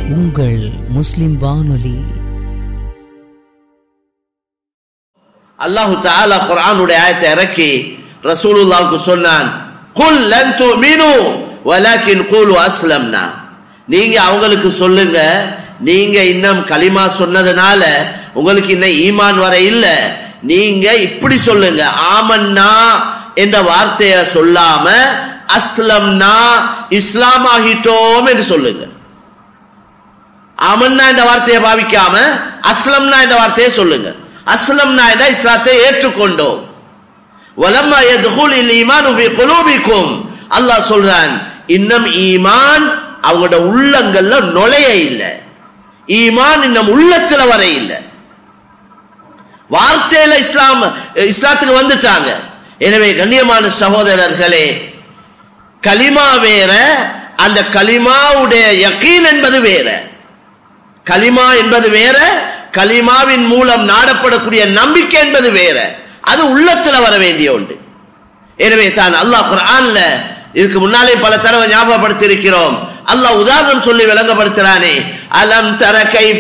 உங்கள் முஸ்லிம் வானொலி அல்லாஹு தாலா குர்ஆனுடைய ஆயத்தை இறக்கி ரசூலுல்லாவுக்கு சொன்னான் குல் லன் துமினு வலாக்கின் கூலு அஸ்லம்னா நீங்க அவங்களுக்கு சொல்லுங்க நீங்க இன்னும் கலிமா சொன்னதுனால உங்களுக்கு இன்னும் ஈமான் வர இல்ல நீங்க இப்படி சொல்லுங்க ஆமன்னா என்ற வார்த்தையை சொல்லாம அஸ்லம்னா இஸ்லாம் ஆகிட்டோம் என்று சொல்லுங்க ஆமன்னா என்ற வார்த்தையை பாவிக்காம அஸ்லம்னா என்ற வார்த்தையை சொல்லுங்க அஸ்லம்னா என்ற இஸ்லாத்தை ஏற்றுக்கொண்டோம் வலம்மா யதுகுல் ஈமான் ஃபி குலூபிக்கும் அல்லாஹ் சொல்றான் இன்னும் ஈமான் அவங்களோட உள்ளங்கள்ல நுழைய இல்லை ஈமான் இன்னும் உள்ளத்துல வர இல்லை வார்த்தையில இஸ்லாம் இஸ்லாத்துக்கு வந்துட்டாங்க எனவே கண்ணியமான சகோதரர்களே கலிமா வேற அந்த கலிமாவுடைய யகீன் என்பது வேற கலிமா என்பது வேற கலிமாவின் மூலம் நாடப்படக்கூடிய நம்பிக்கை என்பது வேற அது உள்ளத்துல வர வேண்டிய ஒன்று எனவே தான் அல்லாஹ் குர்ஆன்ல இதுக்கு முன்னாலே பல தடவை ஞாபகப்படுத்தி இருக்கிறோம் அல்லாஹ் உதாரணம் சொல்லி விளங்கப்படுத்துறானே அலம் தர கைஃப